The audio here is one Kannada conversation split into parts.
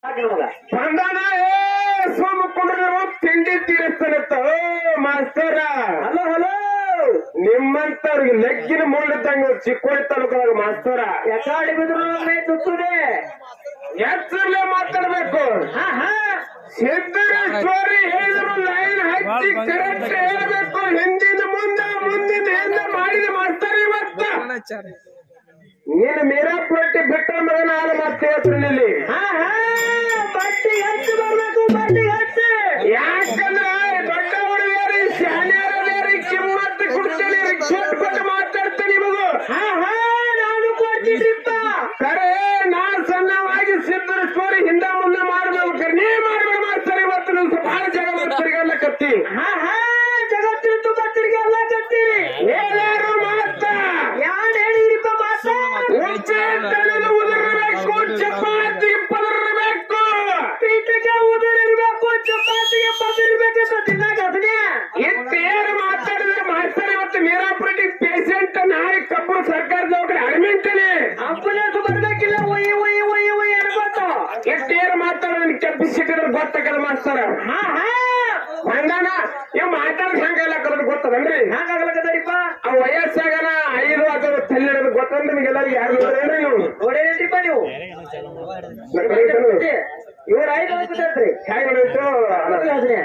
ಬಂದಾನ ಏ ಸುಮ್ ಕುಂಡ್ರು ತಿಂಡಿ ತೀರಿಸ್ತಾನತ್ತ ಓ ಮಾಸ್ತರ ಹಲೋ ಹಲೋ ನಿಮ್ಮಂತವ್ರಿಗೆ ನೆಗ್ಗಿನ ಮುಳ್ಳಿದ್ದಂಗ ಚಿಕ್ಕೋಡಿ ತಾಲೂಕದಾಗ ಮಾಸ್ತರ ಎಕಾಡಿ ಬಿದ್ರು ಮೈ ತುತ್ತದೆ ಎಚ್ಚರಲೆ ಮಾತಾಡ್ಬೇಕು ಹಾ ಹಾ ಸಿದ್ದರೇಶ್ವರಿ ಹೇಳಿದ್ರು ಲೈನ್ ಹಚ್ಚಿ ಕರೆಕ್ಟ್ ಹೇಳಬೇಕು ಹಿಂದಿನ ಮುಂದೆ ಮುಂದಿನ ಹಿಂದೆ ಮಾಡಿದ ಮಾಸ್ತರ್ ಇವತ್ತ ನೀನು ಮೀರಾಪುರಟ್ಟಿ ಬಿಟ್ಟ ಮಗನ ಹಾಲ ಮತ್ತೆ ಇಲ್ಲಿ ಹಾ ಹಾ ಬಟ್ಟಿ ಹಚ್ಚಿ ಬರ್ಬೇಕು ಬಟ್ಟಿ ಹಚ್ಚಿ ಯಾಕಂದ್ರ ದೊಡ್ಡ ಹುಡುಗಿಯರಿ ಶಾನ್ಯಾರದೇರಿ ಕಿಮ್ಮತ್ತು ಕೊಡ್ತೀನಿ ರಿಕ್ಷೆಟ್ ಕೊಟ್ಟು ಮಾತಾಡ್ತೀನಿ ನಿಮಗೂ ಹಾ ಹಾ ನಾನು ಕೊಡ್ತೀನಿಪ್ಪ ಕರೆ ನಾ ಸಣ್ಣವಾಗಿ ಸಿದ್ಧರ ಸ್ಟೋರಿ ಹಿಂದ ಮುಂದೆ ಮಾಡ್ಬೇಕು ನೀ ಮಾಡ್ಬೇಡ ಮಾಡ್ತಾರೆ ಇವತ್ತು ನೀವು ಬಹಳ ಜಾಗ ಮಾಡ್ತಾರಿಗೆಲ್ಲ ಕತ್ತಿ ಹಾ ಹಾ ಜಗತ್ತಿನ ತುಪ್ಪತ್ತಿರಿಗೆ ಎಲ್ಲ ಕತ್ತೀರಿ ಹೇಳಾರು ಮಾತ ಯಾನ್ ಹೇಳಿದ್ರಿಪ್ಪ ಮಾತ ಉಚ್ಚೆಟ್ಟಲು ಉದುರಬೇಕು ಚಪಾತಿ ಪದರಬೇಕು ಪೀಠಕ್ಕೆ ಉದುರಿರ್ಬೇಕು ಚಪಾತಿಗೆ ಬದಿರ್ಬೇಕಂತ ತಿನ್ನಾಕ ಅದನ್ನೇ ಇತ್ತೇನು ಮಾತಾಡಿದ್ರೆ ಮಾಸ್ತರ್ ಇವತ್ತು ಮೀರಾಪುರಟಿ ಪೇಷಂಟ್ ನಾಳೆ ಕಬ್ಬು ಸರ್ಕಾರ ದವಾಖಾನೆ ಅಡ್ಮಿಂಟನೆ ಅಂಬುಲೆನ್ಸ್ ಬರ್ಬೇಕಿಲ್ಲ ಒಯ್ ಒಯ್ ಒಯ್ ಒಯ್ ಅನ್ಕೋತ ಎಷ್ಟೇನು ಮಾತಾಡೋದು ಕೆಪ್ಪಿಸಿಟ್ಟಿದ್ರೆ ಗೊತ್ತಾಗಲ್ಲ ಮಾಸ್ತರ ಹಾ ಹಾ ಹಂಗಾನ ಇವ್ ಮಾತಾಡೋದು ಹೆಂಗೆಲ್ಲ ಕಲದ್ ಗೊತ್ತದನ್ರಿ ಹಂಗಾಗ್ಲಕತ್ತರಿಪ್ಪ ಆ ವಯಸ್ಸಾಗನ ಐದು ಅಥವಾ ತಲ್ಲಿಡೋದು ಗೊತ್ತಂದ್ರೆ ನಿಮಗೆಲ್ಲರಿಗೂ ಯಾರು ನೋಡ್ರೇನು ನೀವು ನೋಡೇನ್ರಿಪ್ಪ ನೀವು ನನ್ ಕಡೆ ಐತೇನು? ಇವ್ರ ಐದು ಅನ್ಕೋತೈತ್ರಿ ಹ್ಯಾಂಗ್ ನೋಡಿತ್ತು ಅದನ್ನೇ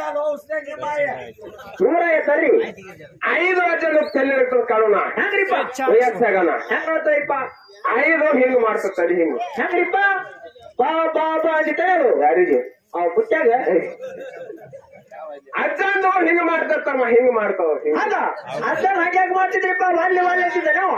ನೂರ ಐವತ್ತರಿ ಐದು ಜನ ತಲ್ಲಿಡ್ತದ ಕಾನೂನ ಹೆಂಗ್ರಿಪ್ಪ ವಯಸ್ಸಾಗನ ಹೆಂಗ್ ನೋಡ್ತಾರಿಪ್ಪ ಐದು ಹಿಂಗ್ ಮಾಡ್ತದೆ ಹಿಂಗ್ ಹೆಂಗ್ರಿಪ್ಪ ಬಾ ಬಾ ಬಾ ಅಂದಿತ್ತಾನೆ ಅದು ಯಾರಿಗೆ ಆ ಬುಟ್ಟ್ಯಾಗ ಅಜ್ಜಂದು ಹಿಂಗ್ ಮಾಡ್ತಾರಮ್ಮ ಹಿಂಗ್ ಮಾಡ್ತಾವ ಹಿಂಗ್ ಹಂಗ ಅದ ಹಂಗ್ಯಾಕ್ ಮಾಡ್ತಿದ್ರಿಪ್ಪ ಒಳ್ಳೆ ಒಳ್ಳೆ ಅಂತಿದ್ದೆ ನಾವು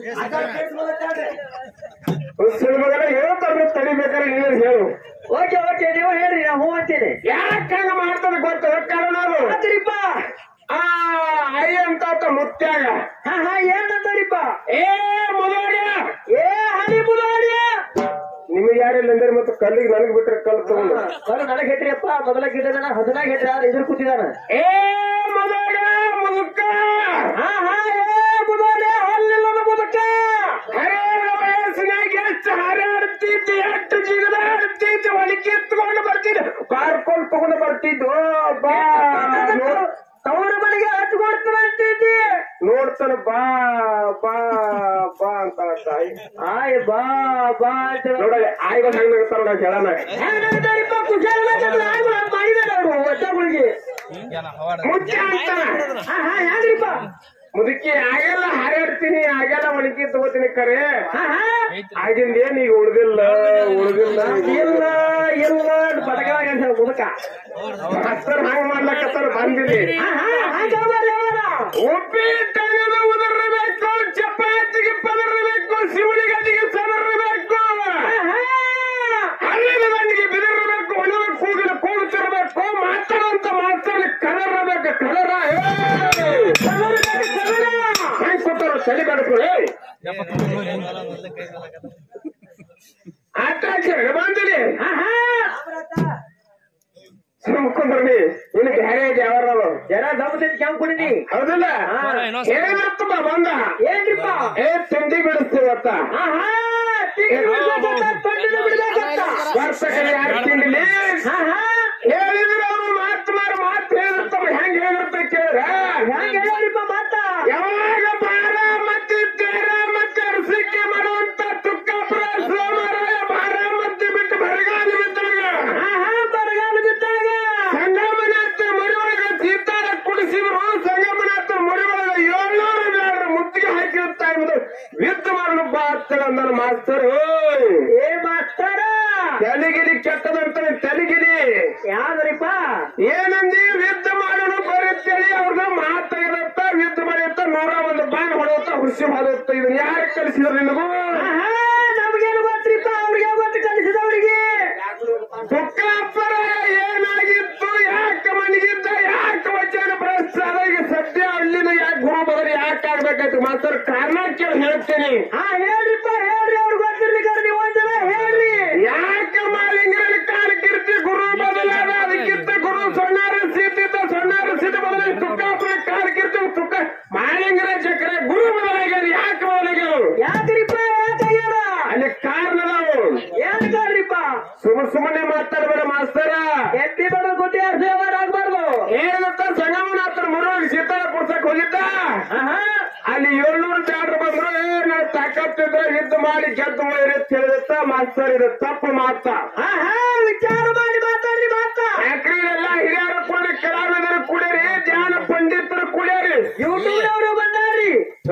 ಸಿನಿಮಾಗೆಲ್ಲ ಹೇಳ್ತಾರ ತಡಿಬೇಕಾದ್ರೆ ನೀನು ಹೇಳು ಓಕೆ ಓಕೆ ನೀವು ಹೇಳ್ರಿ ನಾ ಹೂ ಅಂತೀನಿ ಯಾಕೆ ಹಂಗ ಮಾಡ್ತದ ಗೊತ್ತದ ಕಾರಣ ಅದು ಅಂತೀರಿಪ್ಪ ಆ ಐ ಅಂತ ಮುತ್ಯಾಗ ಹಾ ಹಾ ಏನಂತಾರಿಪ್ಪ ಏ ಮುದೋಡ್ಯ ಏ ಹನಿ ಬುದಾಡಿ ನಿಮಗೆ ಯಾರಿಲ್ಲ ಅಂದ್ರೆ ಮತ್ತೆ ಕಲ್ಲಿಗೆ ನನಗ್ ಬಿಟ್ರೆ ಕಲ್ಲು ತಗೊಂಡು ಬರ ನನಗ್ ಹೆಟ್ರಿಯಪ್ಪ ಮೊದಲ ಗಿಡದನ ಹದಿನಾಗ ಹೆಟ್ರಿ ಆದ್ರೆ ಇದ್ರ ಕೂತಿದಾನ ಏ ಮುದೋಡ್ಯ ಮುದುಕ ಹಾ ಹಾ ಏ ಬುದಾಡಿ ಹಲ್ಲಿಲ್ಲದ ಮುದಕ ಅರೇ ವಯಸ್ಸಿನಾಗ ಎಷ್ಟು ಹಾರಾಡ್ತಿದ್ದೆ ಎಷ್ಟು ಜಿಗದಾಡ್ತಿದ್ದೆ ಒಳಗೆ ಎತ್ಕೊಂಡು ಬರ್ತಿದ್ದೆ ಕಾರ್ಕೊಂಡು ತಗೊಂಡು ಬರ್ತಿದ್ದು ಬಾ ನೋಡ್- ತವರ ಮನೆಗೆ ಹಚ್ಕೊಡ್ತಾನ ಅಂತಿದ್ದಿ ನೋಡ್ತಾನ ಬಾ ಬಾ ಬಾ ಅಂತ ತಾಯಿ ಆಯ್ ಬಾ ಬಾ ಅಂತ ನೋಡಲಿ ಆಯ್ಗಳು ಹೆಂಗ್ ನಗ್ತಾರ ನೋಡ ಹೇಳಣ ಹೆಂಗಂತಾರಿಪ್ಪ ಖುಷಿ ಆಗ್ಬೇಕಂದ್ರೆ ಆಯ್ತು ನಾನು ಮಾಡಿದಾರೆ ಅವರು ಒಟ್ಟಗಳಿಗೆ ಮುಚ್ಚ ಅಂತ ಹಾ ಹಾ ಹೆಂಗ್ರಿಪ್ಪ ಮುದುಕಿ ಆಗೆಲ್ಲ ಹಾರಾಡ್ತೀನಿ ಆಗೆಲ್ಲ ಒಣಗಿ ತಗೋತೀನಿ ಕರೆ ಹಾ ಹಾ ಆಗಿಂದ ಏನ್ ಈಗ ಉಳ್ದಿಲ್ಲ ಉಳ್ದಿಲ್ಲ ಇಲ್ಲ ಇಲ್ಲ ಬಡಗಾಗ ಮುದಕ ಹಸ್ತರ ಹಂಗ್ ಮಾಡ್ಲಕತ್ತಾರ ಬಂದಿರಿ ಹಾ ಹಾ ಹಂಗ ಬರ್ರಿ ಅವರ ಉಪ್ಪಿಟ್ಟಂಗದ ಉದರಬೇಕು ಚಪಾತಿಗೆ ಪದರಬೇಕು ಶಿವಳಿಗದಿಗೆ ಸದರಬೇಕು ಹಳ್ಳಿನ ದಂಡಿಗೆ ಬಿದಿರಬೇಕು ಒಣದ ಕೂಗಿನ ಕೂಗುತ್ತಿರಬೇಕು ಮಾತಾಡುವಂತ ಮಾತಲ್ಲಿ ಕಲರಬೇಕು ಕಲರ ಹೆಂಗ್ ಕೊಟ್ಟರು ತಲೆ ಬೆಳಕು ಆಟ ಆಚರಣೆ ಬಂದಿರಿ ಸುಮ್ಕೊಂಡ್ರಿ ಇನ್ನು ಬ್ಯಾರೆ ಯಾವಾರ ಜರ ದಮ್ಮದಿಂದ ಕೆಂಪ್ ಕುಡಿನಿ ಹೌದಲ್ಲ ಹೇಳಿದ್ರತ್ತಮ್ಮ ಬಂದ ಏನ್ರಿಪ್ಪ ಏ ತಿಂಡಿ ಬಿಡಿಸ್ತೀವತ್ತ ಹಾ ಹಾ ತಿಂಡಿ ಬಿಡ್ಬೇಕಂತ, ಪಂಡಿತ ಬಿಡ್ಬೇಕಂತ. ವರ್ಷಕ್ಕೆ ಯಾರು ತಿಂಡಿಲಿ ಹಾ ಹಾ ಹೇಳಿದ್ರ ಅವ್ರು ಮಾತು ಮಾರು ಮಾತು ಹೇಳಿರ್ತಮ್ಮ ಹೆಂಗ್ ಹೇಳಿರ್ತ ಕೇಳ ಹೆಂಗ್ ಹೇಳ್ರಿಪ್ಪ ಮಾತ ಯಾವಾಗ ಬಾರ ಮತ್ತೆ ತೇರ ಮತ್ತೆ ಅರಸಿಕೆ ಮಾಡುವಂತ ತುಕ್ಕಪುರ ಸೋಮರಾಯ ಬಾರ ಮತ್ತೆ ಬಿಟ್ಟು ಬರಗಾಲ ಬಿದ್ದಾಗ ಹಾ ಹಾ ಬರಗಾಲ ಬಿದ್ದಾಗ ಸಂಗಮನಾಥ ಮರಿಯೊಳಗ ಸೀತಾರ ಕುಡಿಸಿದ್ರು ಸಂಗಮನಾಥ ಮರಿಯೊಳಗ ಏಳ್ನೂರು ಬೇಡ ಮುತ್ತಿಗೆ ಹಾಕಿರುತ್ತಾ ಎಂಬುದು ವಿದ್ದ ಮಾಡಲು ಬಾತ್ತಲ್ಲ ನನ್ನ ಮಾಸ್ತರ್ ಓಯ್. ಏ ಮಾಸ್ತರ ತಲೆಗಿರಿ ಕೆಟ್ಟದಂತಾನೆ ತಲೆಗಿರಿ ಯಾವ್ದ್ರಿಪ್ಪ ಏನಂದಿ ಯುದ್ಧ ಮಾಡಲು ಬರುತ್ತೇಳಿ ಅವ್ರದ್ದು ಮಾತಾಗಿರತ್ತ ಯುದ್ಧ ಮಾಡಿರ್ತ ನೂರ ಒಂದು ಬಾಣ ಹೊಡೆಯುತ್ತ ಹುಸಿ ಹೊಡೆಯುತ್ತ ಇದನ್ನ ಯಾರು ಕಲಿಸಿದ್ರು ನಿನಗೂ ಹಾ ಹಾ ನಮ್ಗೇನು ಗೊತ್ತ್ರಿಪ್ಪ ಅವ್ರಿಗೆ ಗೊತ್ತು ಕಲಿಸಿದವ್ರಿಗೆ ತುಕ್ಕಾಪುರ ಏನಾಗಿತ್ತು ಯಾಕೆ ಮನಗಿದ್ದ ಯಾಕೆ ವಚನ ಭ್ರಷ್ಟಾದ ಈಗ ಸದ್ಯ ಹಳ್ಳಿನ ಯಾಕೆ ಗುರು ಬದಲು ಯಾಕೆ ಆಗ್ಬೇಕಾಯ್ತು ಮಾಸ್ತರ್ ಕಾರಣ ಕೇಳಿ ಹೇಳ್ತೀನಿ ಹಾ ಹೇಳ್ರಿಪ್ಪ ಹೇಳ್ರಿ ಅವ್ರಿಗೆ ಗೊತ್ತಿರ್ಲಿಕ್ಕಾದ್ರೆ ನೀವು ಒಂದ್ಸಲ ಹೇಳ್ರಿ ಯಾಕೆ ಮಾಲಿಂಗರಲ್ಲಿ ಕಾಲ ಕೀರ್ತಿ ಗುರು ಬದಲಾದ ಅದಕ್ಕಿಂತ ಗುರು ಸೊನ್ನಾರ ಸೀತಿದ್ದ ಸೊನ್ನಾರ ಸೀತೆ ಬದಲಾಗಿ ತುಕ್ಕಾಪುರ ಕಾಲ ಕೀರ್ತಿ ತುಕ್ಕ ಮಾಲಿಂಗರ ಚಕ್ರ ಗುರು ಬದಲಾಗ್ಯಾರ ಯಾಕೆ ಬದಲಾಗ್ಯಾರು ಯಾಕ್ರಿಪ್ಪ ಯಾಕಾಗ್ಯಾರ ಅಲ್ಲಿ ಕಾರಣದವು ಏನ್ ಕಾಡ್ರಿಪ್ಪ ಸುಮ ಸುಮ ಸುಮ್ಮನೆ ಮಾತಾಡ್ಬೇಡ ಮಾಸ್ತರ ಎತ್ತಿ ಬಡ ಗುದ್ದಿ ಸೇವರ್ ಆಗ್ಬಾರ್ದು ಏನಂತ ಸಂಗಮನಾಥನ ಮುರುಳಿಗೆ ಸೀತಾಳ ಕೊಡ್ಸಕ್ ಹೋಗಿದ್ದ ಆಹಾ ಅಲ್ಲಿ ಏಳ್ನೂರು ಜಾಡ್ರು ಬಂದ್ರು ಏ ನಾವು ತಾಕತ್ತಿದ್ರೆ ಯುದ್ಧ ಮಾಡಿ ಗೆದ್ದು ಹೋಯ್ರಿ ಅಂತ ಹೇಳಿದತ್ತ ಮಾಸ್ತರ್ ಇದು ತಪ್ಪು ಮಾತ ಆಹಾ ವಿಚಾರ ಮಾಡಿ ಮಾತಾಡ್ರಿ ಮಾತಾ ಯಾಕ್ರಿ ಎಲ್ಲ ಹಿರಿಯರು ಕೂಡಿ ಕಲಾವಿದರು ಕೂಡ್ಯಾರಿ ಧ್ಯಾನ ಪಂಡಿತರು ಕೂಡ್ಯಾರಿ ಯೂಟ್ಯೂಬ್ ಅವರು ಬಂದಾರ್ರಿ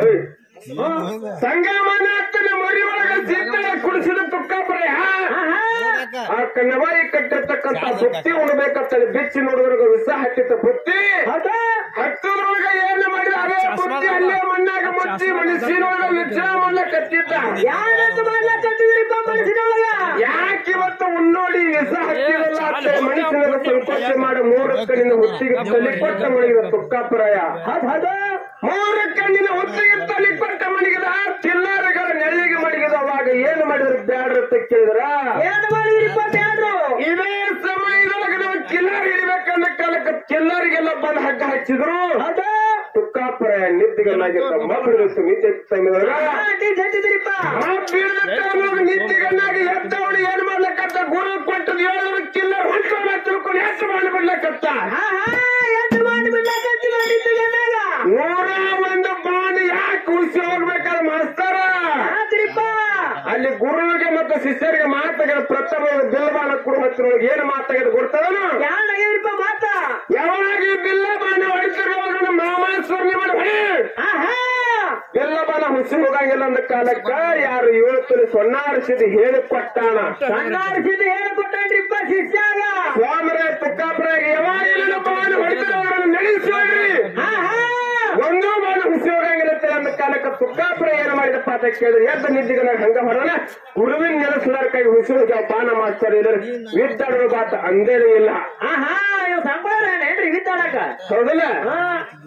ಸಂಗಮನಾಥನ ಮರಿ ಒಳಗ ಸೀತಾಳ ಕುಡಿಸಿದ ತುಕ್ಕಾಪುರ ಆಹಾ ಆ ಕಣ್ಣವಾಯಿ ಕಟ್ಟಿರ್ತಕ್ಕಂತ ಬುತ್ತಿ ಉಣ್ಬೇಕಂತೇಳಿ ಬಿಚ್ಚಿ ನೋಡಿದ್ರಾಗ ವಿಷ ಹತ್ತಿತ್ತ ಬುತ್ತಿ ಹೌದಾ ಹತ್ತದ್ರೊಳಗ ಏನು ಮಾಡಿದ ಅದೇ ಬುತ್ತಿ ಅಲ್ಲೇ ಮಣ್ಣಾಗ ಮುಚ್ಚಿ ಮನಸ್ಸಿನೊಳಗ ವಿಚಾರ ಮಾಡ್ಲ ಕತ್ತಿದ್ದ ಯಾರಂತ ಮಾಡ್ಲಕತ್ತಿದ್ರಿ ಮನಸ್ಸಿನೊಳಗ ಯಾಕೆ ಇವತ್ತು ಉನ್ನೋಡಿ ವಿಷ ಹತ್ತಿರಲ್ಲ ಅಂತ ಮನುಷ್ಯನ ಸಂಕೋಚ ಮಾಡಿ ಮೂರು ಕಣ್ಣಿನ ಹೊತ್ತಿಗೆ ತಲೆ ಕೊಟ್ಟ ಮಣಿಗಿದ ತುಕ್ಕಾಪುರಾಯ ಹೌದ್ ಹೌದು ಮೂರು ಕಣ್ಣಿನ ಹೊತ್ತಿಗೆ ತಲೆ ಕೊಟ್ಟ ಮಣಿಗಿದ ಚಿಲ್ಲಾರಿಗಳ ನೆಳ್ಳಿಗೆ ಮಣಿಗಿದ ಅವಾಗ ಏನು ಮಾಡಿದ್ರು ಬ್ಯಾಡ್ರ ಅಂತ ಕೇಳಿದ್ರ ಏನ್ ಮಾಡಿದ್ರಿಪ್ಪ ಬ್ಯಾಡ್ರು ಇದೇ ಸಮಯದೊಳಗೆ ನಾವು ಕಿಲ್ಲರ್ ಹಿಡಿಬೇಕಂದ ಕಾಲಕ್ಕೆ ಕಿಲ್ಲರಿಗೆಲ್ಲ ಬಂದು ಹಗ್ಗ ಹಚ್ಚಿದ್ರು ಹೌದಾ ತುಕ್ಕಾಪುರ ನಿದ್ದಿಗನ್ನಾಗಿದ್ದ ಮಕ್ಕಳು ನಿದ್ದೆ ಸಮಯದೊಳಗ ಹಚ್ಚಿದ್ರಿಪ್ಪ ನಿದ್ದಿಗನ್ನಾಗಿ ಎದ್ದವಳು ಏನ್ ಮಾಡ್ಲಕ್ಕಂತ ಗುರು ಕೊಟ್ಟದ್ ಏಳು ಕಿಲ್ಲರ್ ಹೊಂಟೋಣ ತಿಳ್ಕೊಂಡು ಎಷ್ಟು ಮಾಡ್ಬಿಡ್ಲಕ್ಕಂತ ಆಹಾ ಎದ್ದು ಮಾಡಿ ಬಿಡ್ಲಕತ್ತಿ ಮಾಡಿದ್ದು ಗಂಡಾಗ ನೂರ ಒಂದು ಬಾಣ ಯಾಕೆ ಉಳಿಸಿ ಹೋಗ್ಬೇಕಾದ ಮಾಸ್ತರ ಆದ್ರಿಪ್ಪ ಅಲ್ಲಿ ಗುರುವಿಗೆ ಮತ್ತು ಶಿಷ್ಯರಿಗೆ ಮಾತಾಗ ಪ್ರಥಮ ಬಿಲ್ಲಬಾಣ ಕೊಡುವ ಹೊತ್ತಿನೊಳಗೆ ಏನು ಮಾತಾಗೋದು ಗೊತ್ತದನು ಯಾನಾಗಿರಿಪ್ಪ ಮಾತ ಯಾವಾಗ ಈ ಬಿಲ್ಲ ಬಾಣ ಹೊಡಿತಿರುವಾಗ ಮಾಮಾಸ್ವರ್ಣಿ ಮಾಡಿ ಹೊಡಿ ಆಹಾ ಬಿಲ್ಲ ಬಾಣ ಹುಸಿ ಹೋಗಂಗಿಲ್ಲ ಅಂದ ಕಾಲಕ್ಕ ಯಾರು ಏಳು ತುಲಿ ಸೊನ್ನಾರಿಸಿದ ಹೇಳಿ ಕೊಟ್ಟಾಣ ಸಣ್ಣಾರಿಸಿದ್ದು ಹೇಳಿಕೊಟ್ಟನ್ರಿಪ್ಪ ಶಿಷ್ಯಾಗ ಸ್ವಾಮರೇ ತುಕ್ಕಾಪುರಾಗ ಯಾವಾಗ ನನ್ನ ಬಾಣ ಹೊಡಿತಿರೋರನ್ನು ನಡೆಸಿ ಹೋಗ್ರಿ ಆಹಾ ಒಂದು ಬಾಣ ಹುಸಿ ಹೋಗಂಗಿಲ್ಲ ಅಂತ ಅಂದ ಕಾಲಕ್ಕ ತುಕ್ಕಾಪುರ ಏನು ಮಾಡಿದಪ್ಪ ಅಂತ ಕೇಳಿದ್ರೆ ಎದ್ದ ನಿದ್ದಿಗೆ ನಾನು ಹಂಗ ಹೊರನ ಗುರುವಿನ ನೆಲಸುದಾರ ಕೈ ಹುಸಿ ಹೋಗಿ ಪಾನ ಮಾಡ್ತಾರೆ ಇದ್ರ ವಿದ್ದಾಡುವ ಬಾತ ಅಂದೇನೂ ಇಲ್ಲ ಆಹಾ ಇವ್ ಸಂಬಳ ಏನ್ರಿ ವಿದ್ದಾಡಕ ಹೌದಲ್ಲ ಹಾ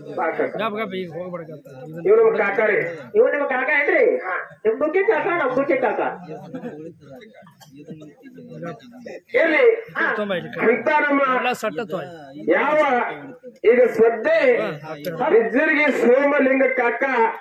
ಇವ್ ನಮ್ಮ ಕಾಕಾರಿ ಇವ್ ನಿಮ್ಮ ಕಾಕ ಏನ್ರಿ ನಿಮ್ ದುಃಖಿ ಕಾಕ ನಮ್ ದುಃಖಿ ಕಾಕ ಎಲ್ಲಿ ಅಂತ ನಮ್ಮ ಯಾವ ಈಗ ಸದ್ದೆ ಬಿಜ್ಜರಿಗೆ ಸೋಮಲಿಂಗ ಕಾಕ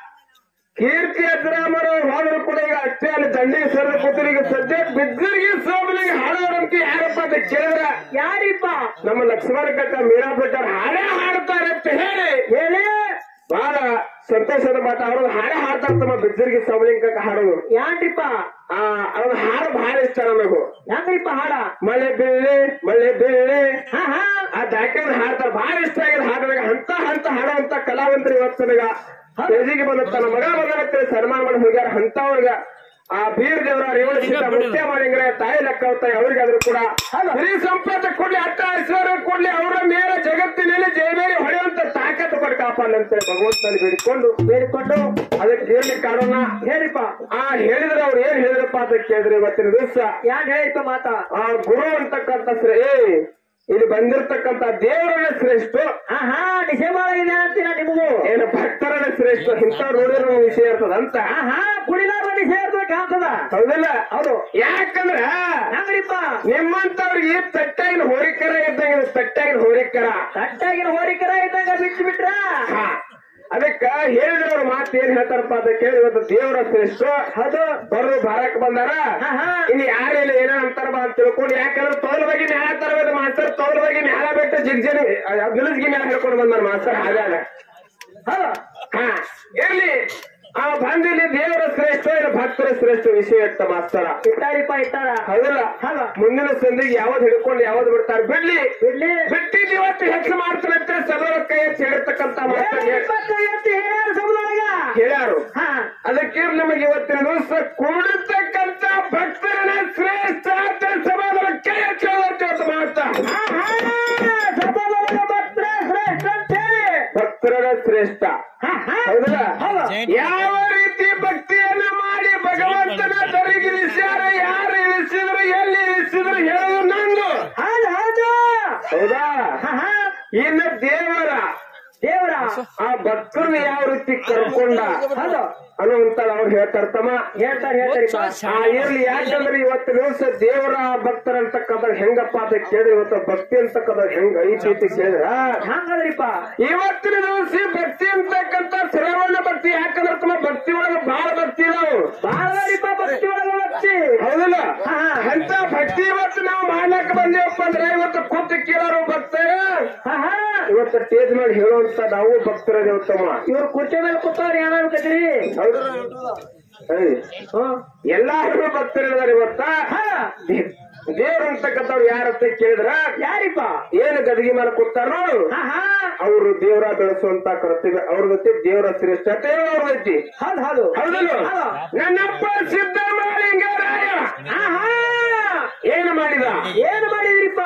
ಕೀರ್ತಿ ಅಜ್ರಾಮರು ಹೋದ್ರು ಕೂಡ ಈಗ ಅಷ್ಟೇ ಅಲ್ಲಿ ದಂಡಿ ಸರ್ ಕೂತರು ಈಗ ಸದ್ಯ ಬಿಜ್ಜರಿಗೆ ಸೋಮಲಿಂಗ ಹಾಡೋರಂತ ಯಾರಪ್ಪ ಅಂತ ಕೇಳಿದ್ರ ಯಾರಿಪ್ಪ ನಮ್ಮ ಲಕ್ಷ್ಮಣ ಕಾಕ ಮೀರಾ ಭಟ್ಟರ್ ಹಾಡೇ ಹಾಡ್ತಾರೆ ಅಂತ ಹೇಳಿ ಹೇಳಿ ಬಹಳ ಸಂತೋಷದ ಮಾತು ಅವರು ಹಾಡೇ ಹಾಡ್ತಾರೆ ತಮ್ಮ ಬಿಜ್ಜರಿಗೆ ಸೋಮಲಿಂಗ ಕಾಕ ಹಾಡೋದು ಯಾನ್ರಿಪ್ಪ ಆ ಅವ್ರ ಹಾಡು ಬಹಳ ಇಷ್ಟ ನಮಗೂ ಹೆಂಗ್ರಿಪ್ಪ ಹಾಡ ಮಳೆ ಬೀಳಿ ಮಳೆ ಬೀಳಿ ಹಾ ಹಾ ಆ ದಾಖಲೆ ಹಾಡ್ತಾರೆ ಬಹಳ ಇಷ್ಟ ಆಗಿದೆ ಹಾಡುವಾಗ ಹಂತ ಹಂತ ಹಾಡುವಂತ ಕಲಾವಂತರು ಇವತ್ತು ನನಗ ಸ್ಟೇಜಿಗೆ ಬಂದ ತನ್ನ ಮಗ ಬಂದ ಸನ್ಮಾನ ಮಾಡಿ ಹೋಗ್ಯಾರ ಅಂತವ್ರಿಗ ಆ ಬೀರ್ ದೇವರ ರೇವಣ ಸೀತ ಮುಖ್ಯ ಮಾಡಿಂಗ್ರೆ ತಾಯಿ ಲೆಕ್ಕ ಹೋಗ್ತಾರೆ ಅವ್ರಿಗಾದ್ರೂ ಕೂಡ ಹಿರಿ ಸಂಪತ್ತು ಕೊಡ್ಲಿ ಅಟ್ಟ ಐಶ್ವರ್ಯ ಕೊಡ್ಲಿ ಅವರ ಮೇಲೆ ಜಗತ್ತಿನಲ್ಲಿ ಜಯಬೇರಿ ಹೊಡೆಯುವಂತ ತಾಕತ್ತು ಕೊಟ್ಟು ಕಾಪಾಡಂತೆ ಭಗವಂತನಲ್ಲಿ ಬೇಡಿಕೊಂಡು ಬೇಡಿಕೊಂಡು ಅದಕ್ಕೆ ಹೇಳಿ ಕಾರಣ ಹೇಳಿಪ್ಪ ಆ ಹೇಳಿದ್ರೆ ಅವ್ರು ಏನ್ ಹೇಳಿದ್ರಪ್ಪ ಅಂತ ಕೇಳಿದ್ರೆ ಇವತ್ತಿನ ದಿವಸ ಯಾನ್ ಹೇಳಿಪ್ಪ ಮಾತ ಆ ಗುರು ಅಂತಕ್ಕಂಥ ಶ್ರೇ ಇಲ್ಲಿ ಬಂದಿರತಕ್ಕಂತ ದೇವರನ್ನ ಶ್ರೇಷ್ಠ ಹಾ ಹಾ ನಿಷೇಧಾಗಿದೆ ಅಂತೀನ ನಿಮಗೂ ಏನು ಭಕ್ತರನ್ನ ಶ್ರೇಷ್ಠ ಇಂಥ ನೋಡಿರೋ ವಿಷಯ ಇರ್ತದ ಅಂತ ಹಾ ಹಾ ಕುಡಿಲಾರ ನಿಷೇಧ ಕಾಣ್ತದ ಹೌದಿಲ್ಲ ಹೌದು ಯಾಕಂದ್ರ ಹೆಂಗ್ರಿಪ್ಪ ನಿಮ್ಮಂತವ್ರಿಗೆ ಈ ತಟ್ಟಾಗಿನ ಹೋರಿಕರ ಇದ್ದಂಗೆ ಇದು ತಟ್ಟಾಗಿನ ಹೋರಿಕರ ಕಟ್ಟಾಗಿನ ಹೋರಿಕರ ಇದ್ದಂಗ ಬಿಟ್ಟು ಬಿಟ್ರ ಹಾ. ಅದಕ್ಕ ಹೇಳಿದ್ರ ಅವ್ರ ಮಾತು ಏನ್ ಹೇಳ್ತಾರಪ್ಪ ಅಂತ ಕೇಳಿ ಇವತ್ತು ದೇವರ ಶ್ರೇಷ್ಠ ಅದು ಬರೋ ಭಾರಕ್ ಬಂದಾರ ಹಾ, ಹಾ. ಇನ್ನು ಯಾರೆಲ್ಲ ಏನೋ ಅಂತಾರ ಬಾ ಅಂತ ತಿಳ್ಕೊಂಡು ಯಾಕಂದ್ರೆ ತೋಲ್ ಬಗ್ಗೆ ನ್ಯಾಯ ತರಬೇಕು ಮಾಸ್ತರ್ ತೋಲ್ ಬಗ್ಗೆ ನ್ಯಾಯ ಬಿಟ್ಟು ಜಿಗ್ಜನಿ ನಿಲ್ಸ್ಗಿ ನ್ಯಾಯ ಹೇಳ್ಕೊಂಡು ಬಂದಾರ ಮಾಸ್ತರ್ ಹಾಗಾದ ಹೌದು ಹಾ ಇರ್ಲಿ ಆ ಬಂದಿಲ್ಲಿ ದೇವರ ಶ್ರೇಷ್ಠ ಇಲ್ಲ ಭಕ್ತರ ಶ್ರೇಷ್ಠ ವಿಷಯ ಇತ್ತ ಮಾಸ್ತರ ಇಟ್ಟಾರಿಪ್ಪ ಇಟ್ಟಾರ ಹೌದಲ್ಲ ಹೌದು. ಮುಂದಿನ ಸಂದಿಗೆ ಯಾವ್ದು ಹಿಡ್ಕೊಂಡು ಯಾವ್ದು ಬಿಡ್ತಾರೆ ಬಿಡ್ಲಿ ಬಿಡ್ಲಿ ಬಿಟ್ಟಿದ್ದು ಇವತ್ತು ಹೆಚ್ಚು ಮಾಡ್ತಾರಂತೆ ಸದರ ಕೈ ಎತ್ತಿ ಹೇಳಿರ್ತಕ್ಕಂತ ಮಾಸ್ತರ್ ಹೇಳ್- ಇಪ್ಪತ್ತು ಎತ್ತು ಹೇಳ್ಯಾರ ಸಮುದಾಯ ಹೇಳ್ಯಾರು ಹಾ ಅದಕ್ಕೆ ನಮಗೆ ಇವತ್ತಿನ ದಿವಸ ಕೂಡಿರ್ತಕ್ಕಂತ ಭಕ್ತರನ್ನ ಶ್ರೇಷ್ಠ ಅಂತ ಸಮಾಧಾನ ಕೈ ಎತ್ತಿ ಇವತ್ತು ಮಾಡ್ತಾ ಹಾ ಹಾ ಸಭಾದೊಳಗ ಭಕ್ತರ ಶ್ರೇಷ್ಠ ಅಂತ ಹೇಳಿ ಭಕ್ತರನ್ನ ಶ್ರೇಷ್ಠ ಹಾ ಹಾ ಹೌದಲ್ಲ ಹೌದು ಯಾವ ರೀತಿ ಭಕ್ತಿಯನ್ನ ಮಾಡಿ ಭಗವಂತನ ದರಿಗಿರಿಸ್ಯಾರ ಯಾರು ಇಳಿಸಿದ್ರು ಎಲ್ಲಿ ಇಳಿಸಿದ್ರು ಹೇಳೋದು ನಂದು ಹೌದು ಹೌದು ಹೌದಾ ಹಾ ಹಾ ಇನ್ನು ದೇವರ ದೇವರ ಆ ಭಕ್ತರನ್ನ ಯಾವ ರೀತಿ ಕರ್ಕೊಂಡ ಹೌದು ಅನ್ನುವಂತ ಅವ್ರು ಹೇಳ್ತಾರೆ ತಮ್ಮ ಹೇಳ್ತಾರ ಹೇಳ್ತಾರಿಪ್ಪ ಆ ಇರ್ಲಿ ಯಾಕಂದ್ರೆ ಇವತ್ತು ದಿವಸ ದೇವರ ಭಕ್ತರ ಅಂತಕ್ಕಂಥ ಹೆಂಗಪ್ಪ ಅಂತ ಕೇಳಿ ಇವತ್ತು ಭಕ್ತಿ ಅಂತಕ್ಕಂಥ ಹೆಂಗ ಐತಿ ಅಂತ ಕೇಳಿದ್ರ ಹಂಗದ್ರಿಪ್ಪ ಇವತ್ತಿನ ದಿವಸ ಭಕ್ತಿ ಅಂತಕ್ಕಂಥ ಶ್ರವಣ ಭಕ್ತಿ ಯಾಕಂದ್ರೆ ತಮ್ಮ ಭಕ್ತಿ ಒಳಗೆ ಬಹಳ ಭಕ್ತಿ ಇದಾವು ಬಾಳದರಿಪ್ಪ ಭಕ್ತಿ ಒಳಗ ಭಕ್ತಿ ಹೌದಿಲ್ಲ ಹಾ. ಅಂತ ಭಕ್ತಿ ಇವತ್ತು ನಾವು ಮಾಡ್ಲಕ್ಕ ಬಂದೇವಪ್ಪ ಅಂದ್ರೆ ಇವತ್ತು ಕೂತು ಕೇಳೋರು ಭಕ್ತರ ಹಾ ಹಾ ಇವತ್ತು ಸ್ಟೇಜ್ ಮೇಲೆ ಹೇಳುವಂತ ನಾವು ಭಕ್ತರ ದೇವತಮ್ಮ ಇವ್ರು ಕುರ್ಚಿ ಮೇಲೆ ಕೂತವ್ರು ಏನಾಗ್ಬೇಕತ್ರಿ ಹೌದು ಏಯ್, ಎಲ್ಲಾರು ಭಕ್ತರಿದ್ದಾರೆ ಇವತ್ತ ಹಾ ದೇವ್ರ ಅಂತಕ್ಕಂಥವ್ರು ಯಾರತ್ತ ಕೇಳಿದ್ರ ಯಾರಿಪ್ಪ ಏನು ಗದಗಿ ಮೇಲೆ ಕೂತಾರ ನೋಡು ಹಾ ಹಾ ಅವರು ದೇವರ ಬೆಳೆಸುವಂತ ಕರ್ತವ್ಯ ಅವ್ರದೈತಿ ದೇವರ ಶ್ರೇಷ್ಠತೆ ಅವ್ರದೈತಿ ಹೌದು ಹೌದು ಹೌದಲ್ಲ ಹೌದು. ನನ್ನಪ್ಪ ಸಿದ್ದರಾಮಲಿಂಗರಾಯ ಹಾ ಹಾ ಏನು ಮಾಡಿದ ಏನ್ ಮಾಡಿದ್ರಿಪ್ಪ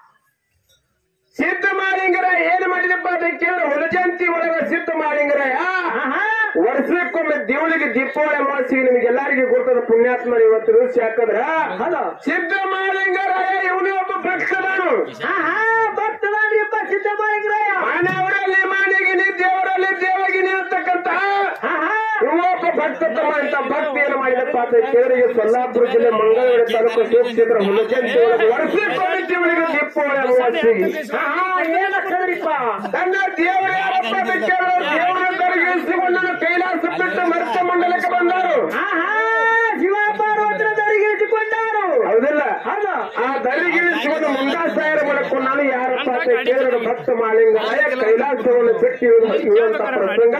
ಸಿದ್ಧ ಮಾಲಿಂಗರಾಯ ಏನು ಮಾಡಿದಪ್ಪ ಅಂತ ಕೇಳಿದ್ರೆ ಹುಲಜಂತಿ ಒಳಗ ಸಿದ್ಧ ಮಾಲಿಂಗರಾಯ ಹಾ ಹಾ ವರ್ಷಕ್ಕೊಮ್ಮೆ ದೇವಳಿಗೆ ದೀಪಾವಳಿ ಅಮಾವಾಸ್ಯೆಗೆ ನಿಮಗೆಲ್ಲರಿಗೂ ಗೊತ್ತದ ಪುಣ್ಯಾತ್ಮ ಇವತ್ತು ದಿವಸ ಯಾಕಂದ್ರ ಹೌದು ಸಿದ್ಧ ಮಾಲಿಂಗರಾಯ ಇವನು ಒಬ್ಬ ಭಕ್ತದಾನು ಹಾ ಹಾ ಭಕ್ತದಾನ್ರಿಪ್ಪ ಸಿದ್ದರಾಮಯ್ಯ ಮಾನವರಲ್ಲಿ ಮಾನಿಗಿನಿ ದೇವರಲ್ಲಿ ದೇವಗಿನಿ ಅಂತಕ್ಕಂತ ಹಾ ಹಾ ಇವೊಬ್ಬ ಭಕ್ತ ತಮ್ಮ ಅಂತ ಭಕ್ತಿಯನ್ನು ಮಾಡಿದಪ್ಪ ಅಂತ ಕೇಳಿದ್ರೆ ಸೊಲ್ಲಾಪುರ ಜಿಲ್ಲೆ ಮಂಗಳೂರು ತಾಲೂಕು ಶಿವಕ್ಷೇತ್ರ ಹುಲಜಂತಿ ಒಳಗೆ ವರ್ಷಕ್ಕೊಮ್ಮೆ ದೇವಳಿಗೆ ದೀಪಾವಳಿ ಅಮಾವಾಸ್ಯೆಗೆ ಹಾ ಹಾ ಏನ್ ಆಗ್ತದ್ರಿಪ್ಪ ನನ್ನ ದೇವರ ಯಾರಪ್ಪ ಅಂತ ಕೇಳಿದ್ರೆ ದೇವರ ದರ್ಗಿಸಿಕೊಂಡು ಕೈಲಾಸ ಬಿಟ್ಟು ಮರ್ತ ಮಂಡಲಕ್ಕೆ ಬಂದರು ಹಾ ಹಾ ಶಿವ ಪಾರ್ವತರ ದರಿಗಿರಿಸಿಕೊಂಡಾರು ಹೌದಿಲ್ಲ ಹೌದು ಆ ದರಿಗಿರಿಸಿಕೊಂಡು ಮುಂದಾಸಾಯರ ಮಾಡಕೊಂಡು ನಾನು ಯಾರಪ್ಪ ಅಂತ ಕೇಳಿದ್ರೆ ಭಕ್ತ ಮಾಲಿಂಗಾಯ ಕೈಲಾಸವನ್ನು ಬಿಟ್ಟು ಇಳಿದು- ಇಳಿಯುವಂತ ಪ್ರಸಂಗ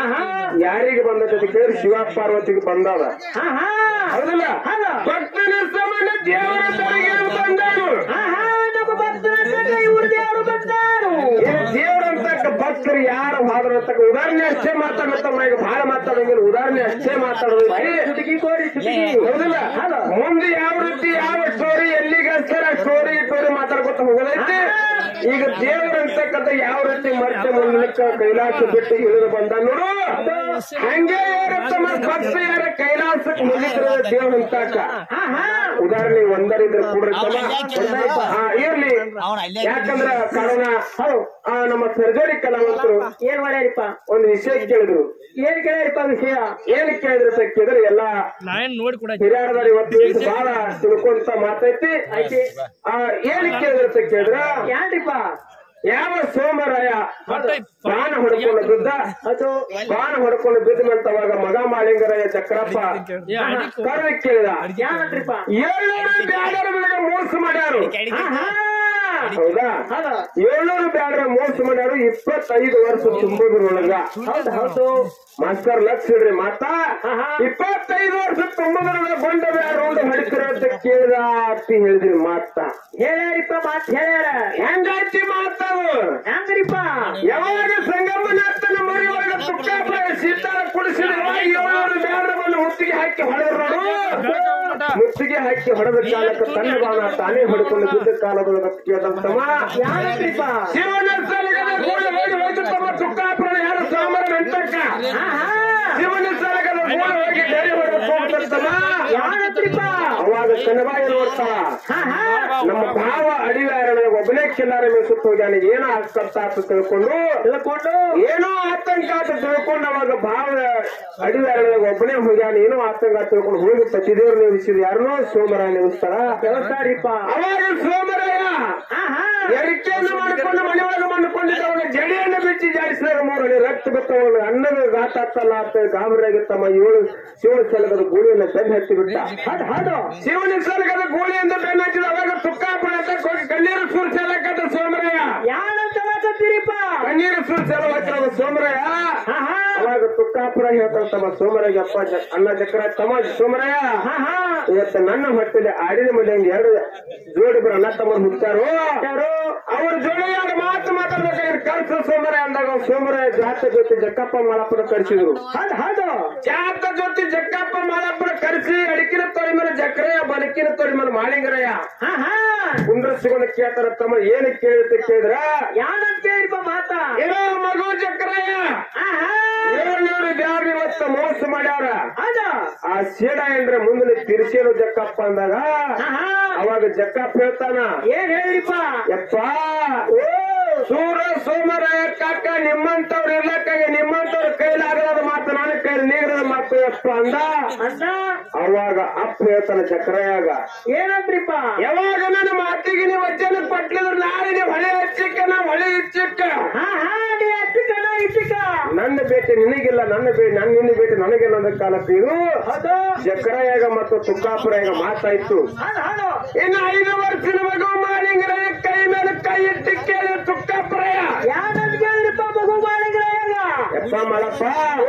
ಯಾರಿಗೆ ಬಂದದ್ದು ಕೇಳಿ ಶಿವ ಪಾರ್ವತಿಗೆ ಬಂದದ ಹಾ ಹಾ ಹೌದಿಲ್ಲ ಹೌದು. ಭಕ್ತನ ಸಮಾನ ದೇವರ ದರಿಗೆ ಬಂದನು ಹಾ ಹಾ ನಮ್ಮ ಭಕ್ತರ ಇವ್ರು ದೇವರು ಬಂದಾರು ದೇವರಂತಕ್ಕ ಭಕ್ತರು ಯಾರು ಹಾದ್ರಂತಕ್ಕ ಉದಾಹರಣೆ ಅಷ್ಟೇ ಮಾತಾಡ್ತಮ್ಮ ಈಗ ಬಹಳ ಮಾತಾಡೋಂಗಿಲ್ಲ ಉದಾಹರಣೆ ಅಷ್ಟೇ ಮಾತಾಡೋದೈತಿ ಸುಟಗಿ ಕೋರಿ ಸುಟಗಿ ಹೌದಿಲ್ಲ ಮುಂದೆ ಯಾವ ರೀತಿ ಯಾವ ಸ್ಟೋರಿ ಎಲ್ಲಿಗೆ ಸರ್ ಸ್ಟೋರಿ ಸ್ಟೋರಿ ಮಾತಾಡ್ಕೊತ ಹೋಗೋದೈತಿ ಈಗ ದೇವರಂತಕ್ಕಂಥ ಯಾವ ರೀತಿ ಮರ್ತೆ ಮುಂದಕ್ಕೆ ಕೈಲಾಸ ಬಿಟ್ಟು ಇಳಿದು ಬಂದ ನೋಡು ಹಂಗೆ ಯಾರತ್ತಮ್ಮ ಭಕ್ತ ಯಾರ ಕೈಲಾಸಕ್ಕೆ ಮುಗಿದ್ರೆ ದೇವ್ರ ಅಂತಕ್ಕ ಹಾ ಹಾ ಉದಾಹರಣೆ ಒಂದರಿದ್ರೆ ಕೂಡಿರ್ತಲ್ಲ ಹಾ ಇರ್ಲಿ ಅವನ ಅಲ್ಲೇ ಯಾಕಂದ್ರ ಕಾರಣ ಆ, ನಮ್ಮ ಸರ್ಜರಿ ಕಲಾವಂತರು ಏನ್ ಮಾಡ್ಯಾರಿಪ್ಪ ಒಂದು ವಿಷಯ ಕೇಳಿದ್ರು ಏನ್ ಕೇಳ್ಯಾರಿಪ್ಪ ವಿಷಯ ಏನ್ ಕೇಳಿದ್ರು ಅಂತ ಕೇಳಿದ್ರೆ ಎಲ್ಲಾ ನಾವೇನ್ ನೋಡಿ ಕೂಡ ಹಿರಿಯರದಾರ ಇವತ್ತು ಇದು ಬಹಳ ತಿಳ್ಕೊಂತ ಮಾತೈತಿ ಐತಿ ಆ ಏನ್ ಕೇಳಿದ್ರು ಅಂತ ಕೇಳಿದ್ರ ಯಾನ್ರಿಪ್ಪ ಯಾವ ಸೋಮರಾಯ ಬಾಣ ಹೊಡ್ಕೊಂಡು ಬಿದ್ದ ಅದು ಬಾಣ ಹೊಡ್ಕೊಂಡು ಬಿದ್ದ ನಂತವಾಗ ಮಗ ಮಾಳಿಂಗರಾಯ ಚಕ್ರಪ್ಪ ಕರ್ಣ ಕೇಳಿದ ಯಾನಂತ್ರಿಪ್ಪ ಏಳ್ನೂರು ಬ್ಯಾಡರ ಮೇಲೆ ಮೋಸ ಮಾಡ್ಯಾರು ಹಾ ಹಾ ಹೌದಾ ಹೌದು ಏಳ್ನೂರು ಬ್ಯಾಡರ ಮೋಸ ಮಾಡ್ಯಾರು ಇಪ್ಪತ್ತೈದು ವರ್ಷ ತುಂಬುದ್ರೊಳಗ ಹೌದು ಹೌದು ಮಾಸ್ತರ್ ಲಕ್ಷ ಇಡ್ರಿ ಮಾತ ಆಹಾ. ಇಪ್ಪತ್ತೈದು ವರ್ಷ ತುಂಬುದ್ರೊಳಗ ಬಂದ ಬ್ಯಾರು ಅಂತ ಹೊಡಿತಿರ ಅಂತ ಕೇಳಿದ ಅತ್ತಿ ಹೇಳಿದ್ರಿ ಮಾತ ಹೇಳ್ಯಾರಿಪ್ಪ ಮಾತ್ ಹೇಳ್ಯಾರ ಹೆಂಗಾಯ್ತಿ ಮಾತದು ಹೆಂಗ್ರಿಪ್ಪ ಯಾವಾಗ ಸಂಗಮನಾಥನ ಮರಿ ಒಳಗ ತುಕ್ಕಾಪ ಸೀತಾರ ಕುಡಿಸಿದ ಏಳ್ನೂರು ಬ್ಯಾಡರ ಬಂದು ಮುತ್ತಿಗೆ ಹಾಕಿ ಹೊಡೆದ್ರು ನೋಡು ಮುತ್ತಿಗೆ ಹಾಕಿ ಹೊಡೆದ ಕಾಲಕ್ಕೆ ತನ್ನ ಬಾಣ ತಾನೇ ಹೊಡ್ಕೊಂಡು ಬಿದ್ದ ಕಾಲದೊಳಗ ಕೇಳ್ದಂತಮ್ಮ ಯಾನಂತ್ರಿಪ್ಪ ಶಿವನ ಸಲಗದ ಗೋಳು ಹೋಗಿ ಹೋಯ್ತು ತಮ್ಮ ತುಕ್ಕಾಪುರ ಯಾರು ಸಾಮರ ನಂತಕ್ಕ ಹಾ ಹಾ ಶಿವನ ಸಲಗದ ಗೋಳು ಹೋಗಿ ಬೇರೆ ಹೊಡೆದು ಹೋಗ್ತಂತಮ್ಮ ಯಾನಂತ್ರಿಪ್ಪ ಅವಾಗ ಕನಬಾಯಿ ನೋಡ್ತಾಳ ಹಾ ಹಾ ನಮ್ಮ ಭಾವ ಅಡಿವಾರಣ ಒಬ್ಬನೇ ಕಿಲ್ಲಾರ ಮೇಸುತ್ತ ಹೋಗ್ಯಾನ ಏನೋ ಆಗ್ತಂತ ಅಂತ ತಿಳ್ಕೊಂಡು ತಿಳ್ಕೊಂಡು ಏನೋ ಆತಂಕ ಅಂತ ತಿಳ್ಕೊಂಡು ಅವಾಗ ಭಾವ ಅಡಿವಾರಣ ಒಬ್ಬನೇ ಹೋಗ್ಯಾನ ಏನೋ ಆತಂಕ ಅಂತ ತಿಳ್ಕೊಂಡು ಹೋಗಿ ಪತಿದೇವ್ರು ನೇಮಿಸಿದ ಯಾರನ್ನೋ ಸೋಮರಾಯ ನೇಮಿಸ್ತಾರ ವ್ಯವಸ್ಥಾರಿಪ್ಪ ಅವಾಗ ಸೋಮರಾಯ ಹಾ ಹಾ ಎರಿಕೆಯನ್ನು ಮಾಡಿಕೊಂಡು ಮನೆಯೊಳಗೆ ಮಾಡಿಕೊಂಡಿದ್ದವನ ಜಡಿಯನ್ನು ಬಿಚ್ಚಿ ಜಾಡಿಸಿದಾಗ ಮೂರನೇ ರಕ್ತ ಬಿತ್ತವನು ಅನ್ನದ ಗಾತ ಹತ್ತಲ್ಲ ಅಂತ ಗಾಬರಿಯಾಗಿತ್ತಮ್ಮ ಏಳು ಶಿವನ ಸಲಗದ ಗೂಳಿಯನ್ನು ಬೆನ್ನು ಹತ್ತಿ ಬಿಟ್ಟ ಹೌದು ಹೌದು ಶಿವನ ಸಲಗದ ಗೂಳಿಯಿಂದ ಬೆನ್ನು ಹಚ್ಚಿದ ಅವಾಗ ತುಕ್ಕಾಪುರ ಅಂತ ಹೋಗಿ ಕಣ್ಣೀರು ಸುರಿಸಲಕ್ಕಂತ ಸೋಮರಾಯ ಯಾನಂತ ಮಾತಾಡ್ತೀರಿಪ್ಪ ಕಣ್ಣೀರು ಸುರಿಸಲು ಹಚ್ಚಿದ ಸೋಮರಾಯ ಹಾ ಹಾ ಅವಾಗ ತುಕ್ಕಾಪುರ ಹೇಳ್ತಾರಮ್ಮ ಸೋಮರಾಯ ಅಪ್ಪ ಜ- ಅಣ್ಣ ಚಕ್ರ ತಮ್ಮ ಸೋಮರಾಯ ಹಾ ಹಾ ಇವತ್ತು ನನ್ನ ಹೊಟ್ಟೆಲಿ ಆಡಿನ ಮನೆ ಎರಡು ಜೋಡಿ ಬರ ಅಣ್ಣ ತಮ್ಮ ಹುಟ್ಟಾರು ಯಾರು ಅವ್ರ ಜೋಡಿ ಎರಡು ಮಾತು ಮಾತಾಡ್ಬೇಕಾದ್ರೆ ಕರ್ಸ ಸೋಮರ ಅಂದಾಗ ಅವ್ರು ಸೋಮರ ಜಾತ ಜೊತೆ ಜಕ್ಕಪ್ಪ ಮಾಳಪ್ಪನ ಕರೆಸಿದ್ರು ಹೌದು ಹೌದು ಜಾತ ಜೊತೆ ಜಕ್ಕಪ್ಪ ಮಾಳಪ್ಪನ ಕರೆಸಿ ಅಡಿಕಿನ ತೊಡಿ ಮೇಲೆ ಜಕ್ರಯ್ಯ ಬಲಕಿನ ತೊಡಿ ಮೇಲೆ ಮಾಳಿಂಗರಯ್ಯ ಹಾ ಹಾ ಕುಂಡ್ರಸಿಕೊಂಡು ಕೇಳ್ತಾರ ತಮ್ಮ ಏನು ಕೇಳುತ್ತೆ ಕೇಳಿದ್ರ ಯಾನಂತ ಕೇಳಿಪ್ಪ ಮಾತಾ ಏನೋ ಮಗು ಜಕ್ರಯ್ಯ ಹಾ ಹಾ ಏಳ್ನೂರು ಬ್ಯಾರ ಇವತ್ತ ಮೋಸ ಮಾಡ್ಯಾರ ಹೌದು ಆ ಸೇಡ ಅಂದ್ರೆ ಮುಂದೆ ತಿರ್ಸೇನು ಜಕ್ಕಪ್ಪ ಅಂದಾಗ ಹಾ ಹಾ ಅವಾಗ ಜಕ್ಕಪ್ಪ ಹೇಳ್ತಾನ ಏನ್ ಹೇಳಿಪ್ಪ ಯಪ್ಪ ಓ ಸೂರ ಸೋಮರಾಯ ಕಾಕ ನಿಮ್ಮಂತವ್ರು ಇರ್ಲಕ್ಕಾಗಿ ನಿಮ್ಮಂತವ್ರ ಕೈಲಾಗದ ಮಾತು ನಾನು ಕೈ ನೀರದ ಮಾತು ಯಪ್ಪ ಅಂದ ಅಣ್ಣ ಅವಾಗ ಅಪ್ಪ ಹೇಳ್ತಾನ ಚಕ್ರಯಾಗ ಏನಂತ್ರಿಪ್ಪ ಯಾವಾಗ ನನ್ನ ಮಾತಿಗೆ ನೀವು ವಚನ ಕೊಟ್ಲಿದ್ರು ನಾಳೆ ನೀವು ಹೊಳೆ ಹಚ್ಚಿಕ್ಕ ನಾ ಹೊಳೆ ಹಚ್ಚಿಕ್ಕ ಹಾ ಹಾ ನೀ ಅಟ್ಟಿಕ ನಾ ಇಟ್ಟಿಕ ನನ್ನ ಭೇಟಿ ನಿನಗಿಲ್ಲ ನನ್ನ ಭೇಟಿ ನನ್ನ ನಿನ್ನ ಭೇಟಿ ನನಗಿಲ್ಲ ಅಂದ ಕಾಲಕ್ಕೆ ಇದು ಹೌದು ಜಕರಯಾಗ ಮತ್ತು ತುಕ್ಕಾಪುರಾಗ ಮಾತಾಯ್ತು ಹಾಡು ಹಾಡು ಇನ್ನು ಐದು ವರ್ಷದ ಮಗು ಮಾಲಿಂಗರ ಕೈ ಮೇಲೆ ಕೈ ಇಟ್ಟು ಕೇಳಿ ತುಕ್ಕಾಪುರಯ ಯಾವ್ದು ಕೇಳಿದ್ರಪ್ಪ ಮಗು ಮಾಡಿದ್ರಾಗ ಯಪ್ಪ ಮಳಪ್ಪ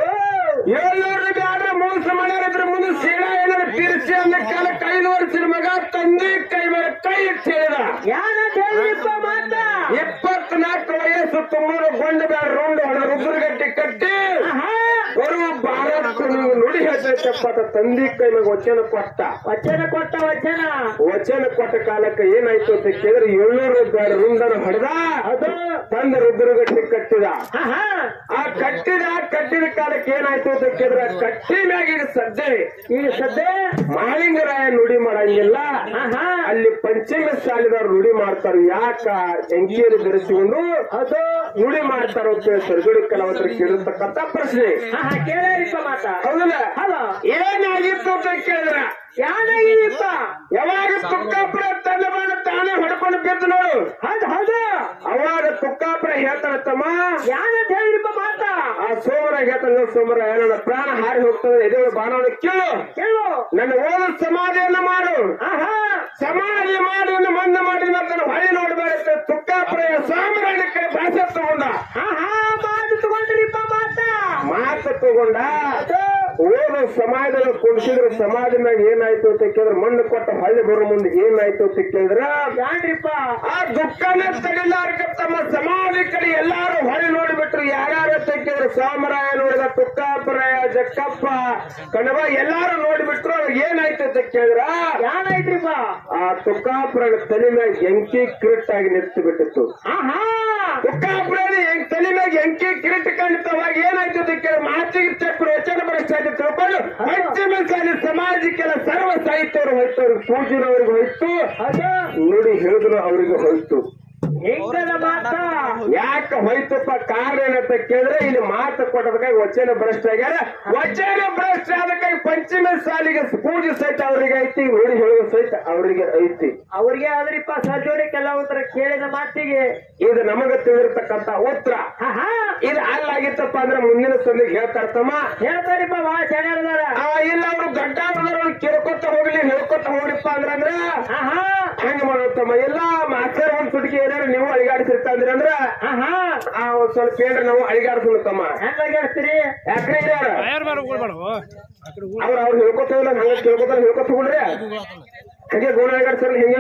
ಏಳ್ನೂರು ಬ್ಯಾಡ್ರ ಮೋಸ ಮಾಡ್ಯಾರಿದ್ರ ಮುಂದೆ ಸೀಳ ಏನಾರ ತೀರಿಸಿ ಅಂದ ಕಾಲಕ್ಕೆ ಐದು ವರ್ಷದ ಮಗ ತಂದೆ ಕೈ ಮೇಲೆ ಕೈ ಇಟ್ಟು ಹೇಳಿದ ಯಾವ್ದು ಕೇಳಿದ್ರಪ್ಪ ಮಾತ ಇಪ್ಪತ್ನಾಲ್ಕು ವಯಸ್ಸು ತುಂಬೂರು ಗೊಂಡು ಬ್ಯಾಡ ರುಂಡು ಹೊಡೆದ ರುದ್ರಗಟ್ಟಿ ಕಟ್ಟಿ ಆಹಾ ಬರುವ ಭಾರತ ನೀವು ನುಡಿ ಹೇಳ್ತೈತಪ್ಪ ಅಂತ ತಂದೆ ಕೈ ಮ್ಯಾಗ ವಚನ ಕೊಟ್ಟ ವಚನ ಕೊಟ್ಟ ವಚನ ವಚನ ಕೊಟ್ಟ ಕಾಲಕ್ಕೆ ಏನಾಯ್ತು ಅಂತ ಕೇಳಿದ್ರೆ ಏಳ್ನೂರು ಬ್ಯಾಡ ರುಂಡನ ಹೊಡೆದ ಅದು ತಂದ ರುದ್ರಗಟ್ಟಿ ಕಟ್ಟಿದ ಆಹಾ ಆ ಕಟ್ಟಿದ ಕಟ್ಟಿದ ಕಾಲಕ್ಕೆ ಏನಾಯ್ತು ಅಂತ ಕೇಳಿದ್ರೆ ಕಟ್ಟಿ ಮ್ಯಾಗ ಈಗ ಸದ್ದೆ ಈಗ ಸದ್ಯ ಮಾಳಿಂಗರಾಯ ನುಡಿ ಮಾಡಂಗಿಲ್ಲ ಆಹಾ ಅಲ್ಲಿ ಪಂಚಮಿ ಸಾಲಿದವ್ರು ನುಡಿ ಮಾಡ್ತಾರ ಯಾಕ ಎಂಕಿಯಲ್ಲಿ ಧರಿಸಿಕೊಂಡು ಅದು ನುಡಿ ಮಾಡ್ತಾರ ಅಂತ ಹೇಳಿ ಸರ್ಗುಡಿ ಕಲಾವಂತರಿಗೆ ಕೇಳಿರ್ತಕ್ಕಂಥ ಪ್ರಶ್ನೆ ಆಹಾ ಕೇಳಿರಿಪ್ಪ ಮಾತ ಹೌದಲ್ಲ ಹಲೋ ಏನಾಗಿತ್ತು ಅಂತ ಕೇಳಿದ್ರ ಯಾನಾಗಿದೀಪ್ಪ ಯಾವಾಗ ತುಕ್ಕಾಪುರ ತನ್ನ ಬಂದು ತಾನೇ ಹೊಡ್ಕೊಂಡು ಬಿದ್ದು ನೋಡು ಹೌದು ಹೌದು ಅವಾಗ ತುಕ್ಕಾಪುರ ಹೇಳ್ತಾನ ತಮ್ಮ ಯಾನಂತ ಹೇಳಿರಿಪ್ಪ ಮಾತ ಆ ಸೋಮರ ಹೇಳ್ತಾನ ಸೋಮರ ನನ್ನ ಪ್ರಾಣ ಹಾರಿ ಹೋಗ್ತದೆ ಎದೆ ಬಾಣವನ್ನು ಕೇಳು ಕೇಳು ನನ್ನ ಓದ ಸಮಾಧಿಯನ್ನ ಮಾಡು ಆಹಾ ಸಮಾಧಿ ಮಾಡಿ ಮಂದ ಮಾಡಿ ನನ್ನ ಹೊಳಿ ನೋಡಬೇಡ ತುಕ್ಕಾಪುರ ಸಾಮ್ರಾಜ್ಯ ಕಡೆ ಭಾಷೆ ತಗೊಂಡ ಆಹಾ ಮಾತು ತಗೊಂಡ್ರಿಪ್ಪ ಮಾತ ಮಾತು ತಗೊಂಡ ಓದು ಸಮಾಜದಲ್ಲಿ ಕುಡಿಸಿದ್ರೆ ಸಮಾಜ ಮ್ಯಾಗ ಏನಾಯ್ತು ಅಂತ ಕೇಳಿದ್ರೆ ಮಣ್ಣು ಕೊಟ್ಟ ಹೊಳ್ಳಿ ಬರೋ ಮುಂದೆ ಏನಾಯ್ತು ಅಂತ ಕೇಳಿದ್ರ ಯಾನ್ರಿಪ್ಪ ಆ ದುಃಖನ ತಡಿಲಾರ್ಕ ತಮ್ಮ ಸಮಾಜ ಕಡೆ ಎಲ್ಲಾರು ಹೊಳಿ ನೋಡಿಬಿಟ್ರು ಯಾರ್ಯಾರು ಅಂತ ಕೇಳಿದ್ರೆ ಸಾಮರಾಯ ನೋಡಿದ ತುಕ್ಕಾಪುರಾಯ ಜಕ್ಕಪ್ಪ ಕಣವ ಎಲ್ಲಾರು ನೋಡಿಬಿಟ್ರು ಅವ್ರಿಗೆ ಏನಾಯ್ತು ಅಂತ ಕೇಳಿದ್ರ ಯಾನಾಯ್ತ್ರಿಪ್ಪ ಆ ತುಕ್ಕಾಪುರನ ತಲೆ ಮ್ಯಾಗ ಎಂಕಿ ಕಿರಿಟ್ ಆಗಿ ನಿಂತು ಬಿಟ್ಟಿತ್ತು ಆಹಾ ತುಕ್ಕಾಪುರದ ಹೆಂಗ್ ತಲೆ ಮ್ಯಾಗ ಎಂಕಿ ಕಿರಿಟ್ ಕಾಣ್ತವಾಗ ಏನಾಯ್ತು ಅಂತ ಕೇಳಿ ಮಾತಿಗೆ ತಪ್ಪು ವಚನ ಭ್ರಷ್ಟಾಚಾರ ತಿಳ್ಕೊಂಡು ಪಶ್ಚಿಮ ಸಾಲಿ ಸಮಾಜಕ್ಕೆಲ್ಲ ಸರ್ವ ಸಾಹಿತ್ಯರು ಹೋಯ್ತು ಅವ್ರಿಗೆ ಪೂಜಿನವ್ರಿಗೆ ಹೋಯ್ತು ಅದು ನುಡಿ ಹೇಳಿದ್ರು ಅವ್ರಿಗೆ ಹೋಯ್ತು ಹೆಂಗದ ಮಾತ ಯಾಕೆ ಹೋಯ್ತಪ್ಪ ಕಾರಣ ಏನಂತ ಕೇಳಿದ್ರೆ ಇಲ್ಲಿ ಮಾತು ಕೊಟ್ಟದಕ್ಕಾಗಿ ವಚನ ಭ್ರಷ್ಟ ಆಗ್ಯಾರ ವಚನ ಭ್ರಷ್ಟ ಆದಕ್ಕಾಗಿ ಪಂಚಮ ಸಾಲಿಗೆ ಪೂಜೆ ಸಹಿತ ಅವ್ರಿಗೆ ಐತಿ ನುಡಿ ಹೇಳುವ ಸಹಿತ ಅವರಿಗೆ ಐತಿ ಅವ್ರಿಗೆ ಆದ್ರಿಪ್ಪ ಸಜೋಡಿ ಕೆಲವಂತರ ಕೇಳಿದ ಮಾತಿಗೆ ಇದು ನಮಗ ತಿಳಿದಿರ್ತಕ್ಕಂತ ಉತ್ತರ ಆಹಾ ಇದು ಅಲ್ಲಾಗಿತ್ತಪ್ಪ ಅಂದ್ರೆ ಮುಂದಿನ ಸಲಿಗೆ ಹೇಳ್ತಾರತಮ್ಮ ಹೇಳ್ತಾರಿಪ್ಪ ಬಾ ಚೆನ್ನಾಗಿದಾರ ಆ ಇಲ್ಲ ಅವ್ರು ಗಡ್ಡಾಡದವ್ರು ಕೇಳ್ಕೊತ ಹೋಗ್ಲಿ ಹೇಳ್ಕೊತ ಹೋಗ್ಲಿಪ್ಪ ಅಂದ್ರ ಆಹಾ ಹೆಂಗ್ ಮಾಡುತ್ತಮ್ಮ ಎಲ್ಲ ಮಾಸ್ತರ್ ಒಂದ್ ಸುಟಿಗೆ ಏನಾರು ನೀವು ಅಳಿಗಾಡಿಸಿರ್ತಾ ಅಂದ್ರಿ ಅಂದ್ರ ಆಹಾ ಆ ಒಂದ್ ಸ್ವಲ್ಪ ಏನ್ರ ನಾವು ಅಳಿಗಾಡಿಸ್ಲತ್ತಮ್ಮ ಹೆಂಗ ಹೇಳ್ತೀರಿ ಯಾಕ್ರಿ ಯಾರ ತಯಾರು ಮಾಡಿ ಹೋಗ್ಬೇಡ ಅವ್ರ ಅವ್ರು ಹೇಳ್ಕೊತ ಹೋಗಿಲ್ಲ ಹಂಗ ಕೇಳ್ಕೊತಾರ ಹೇಳ್ಕೊತ ಹೋಗ್ರಿ ಹಂಗೆ ಗೋಣ ಅಳಿಗಾಡ್ಸರ್ ಹೆಂಗ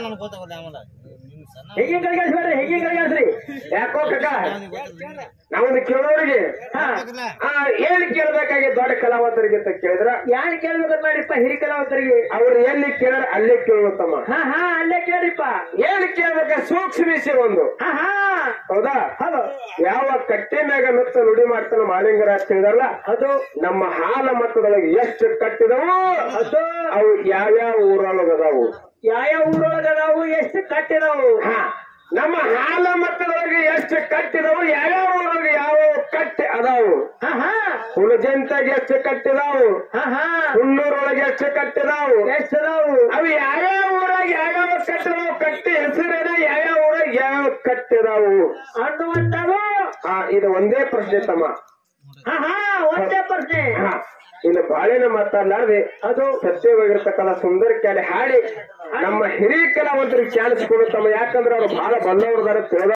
ಹೆಂಗಿನ ಕಡೆಗಳ್ಸ್ಬೇಡ್ರಿ ಹೆಂಗಿನ ಕಡೆಗಳ್ಸ್ರಿ ಯಾಕೋ ಕಕ್ಕ ನಾವೊಂದು ಕೇಳೋರಿಗೆ ಹಾ ಆ ಏನ್ ಕೇಳ್ಬೇಕಾಗಿ ದೊಡ್ಡ ಕಲಾವಂತರಿಗೆ ಅಂತ ಕೇಳಿದ್ರ ಯಾನ್ ಕೇಳ್ಬೇಕಂತ ಮಾಡಿಪ್ಪ ಹಿರಿ ಕಲಾವಂತರಿಗೆ ಅವ್ರು ಎಲ್ಲಿ ಕೇಳ ಅಲ್ಲೇ ಕೇಳುತ್ತಮ್ಮ ಹಾ ಹಾ ಅಲ್ಲೇ ಕೇಳಿಪ್ಪ ಏನ್ ಕೇಳ್ಬೇಕ ಸೂಕ್ಷ್ಮ ವಿಷಯ ಒಂದು ಆಹಾ ಹೌದಾ ಹೌದು ಯಾವ ಕಟ್ಟೆ ಮ್ಯಾಗ ಮೆತ್ತ ನುಡಿ ಮಾಡ್ತಾನ ಮಾಲಿಂಗರ ಅಂತ ಹೇಳಿದಾರಲ್ಲ ಅದು ನಮ್ಮ ಹಾಲ ಮಟ್ಟದೊಳಗೆ ಎಷ್ಟು ಕಟ್ಟಿದವು ಅದು ಅವು ಯಾವ್ಯಾವ ಊರೊಳಗದಾವು ಯಾವ ಊರೊಳಗ ನಾವು ಎಷ್ಟು ಕಟ್ಟಿದವು ಹಾ ನಮ್ಮ ಹಾಲ ಮಟ್ಟದೊಳಗೆ ಎಷ್ಟು ಕಟ್ಟಿದವು ಯಾವ್ಯಾವ ಊರೊಳಗೆ ಯಾವ ಕಟ್ಟೆ ಅದಾವು ಹಾ ಹಾ ಹುಣಜಂತಾಗ ಎಷ್ಟು ಕಟ್ಟಿದಾವು ಹಾ ಹಾ ಹುಣ್ಣೂರೊಳಗೆ ಎಷ್ಟು ಕಟ್ಟಿದಾವು ಎಷ್ಟು ಅದಾವು ಅವು ಯಾವ್ಯಾವ ಊರಾಗ ಯಾವ್ಯಾವ ಕಟ್ಟಿದಾವು ಕಟ್ಟಿ ಹೆಸರೇನ ಯಾವ್ಯಾವ ಊರಾಗ ಯಾವ ಕಟ್ಟಿದಾವು ಅನ್ನುವಂಥವು ಆ ಇದು ಒಂದೇ ಪ್ರಶ್ನೆ ತಮ್ಮ ಹಾ ಹಾ ಒಂದೇ ಪ್ರಶ್ನೆ ಹಾ, ಇನ್ನು ಬಾಳೆನ ಮಾತಾಡ್ಲಾರ್ದೆ ಅದು ಸತ್ಯವಾಗಿರ್ತಕ್ಕಂಥ ಸುಂದರ ಕ್ಯಾಲೆ ಹಾಡಿ ನಮ್ಮ ಹಿರಿಯ ಕಲಾವಂತರಿಗೆ ಚಾನ್ಸ್ ಕೊಡುತ್ತಮ್ಮ ಯಾಕಂದ್ರೆ ಅವ್ರು ಬಹಳ ಬಲ್ಲವ್ರದಾರ ತಿಳಿದ